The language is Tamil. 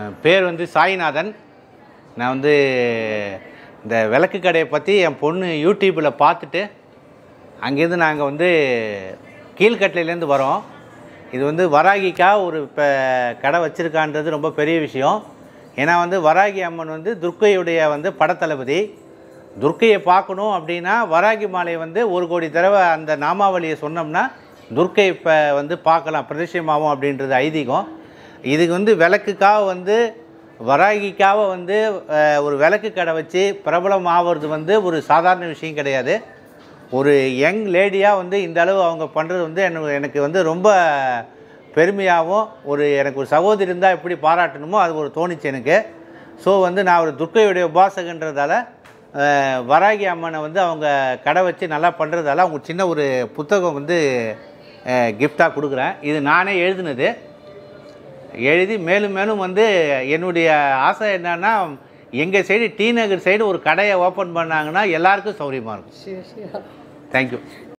அஹ், பேர் வந்து சாய்நாதன் நான் வந்து இந்த விளக்கு கடையை பற்றி என் பொண்ணு யூடியூப்பில் பார்த்துட்டு அங்கேருந்து நாங்கள் வந்து கீழ்கட்டிலேருந்து வரோம் இது வந்து வராகிக்கா ஒரு இப்போ கடை வச்சுருக்கான்றது ரொம்ப பெரிய விஷயம் ஏன்னா வந்து வராகி அம்மன் வந்து துர்க்கையுடைய வந்து படத்தளபதி துர்க்கையை பார்க்கணும் அப்படின்னா வராகி மாலை வந்து ஒரு கோடி தடவை அந்த நாமாவளியை சொன்னோம்னா துர்க்கை இப்போ வந்து பார்க்கலாம் பிரதிஷ்யமாகும் அப்படின்றது ஐதீகம் இதுக்கு வந்து விளக்குக்காக வந்து வராகிக்காக வந்து அஹ், ஒரு விளக்கு கடை வச்சு பிரபலம் ஆகிறது வந்து ஒரு சாதாரண விஷயம் கிடையாது ஒரு யங் லேடியாக வந்து இந்த அளவு அவங்க பண்ணுறது வந்து எனக்கு எனக்கு வந்து ரொம்ப பெருமையாகவும் ஒரு எனக்கு ஒரு சகோதரி இருந்தால் எப்படி பாராட்டணுமோ அது ஒரு தோணுச்சு எனக்கு ஸோ வந்து நான் ஒரு துர்க்கையுடைய உபாசகன்றதால அஹ், வராகி அம்மனை வந்து அவங்க கடை வச்சு நல்லா பண்ணுறதால அவங்க சின்ன ஒரு புத்தகம் வந்து கிஃப்டாக கொடுக்குறேன் இது நானே எழுதினது எழுதி மேலும் மேலும் வந்து என்னுடைய ஆசை என்னன்னா எங்கள் சைடு டி நகர் சைடு ஒரு கடையை ஓப்பன் பண்ணாங்கன்னா எல்லாருக்கும் சௌரியமாக இருக்கும் சரி சரி தேங்க்யூ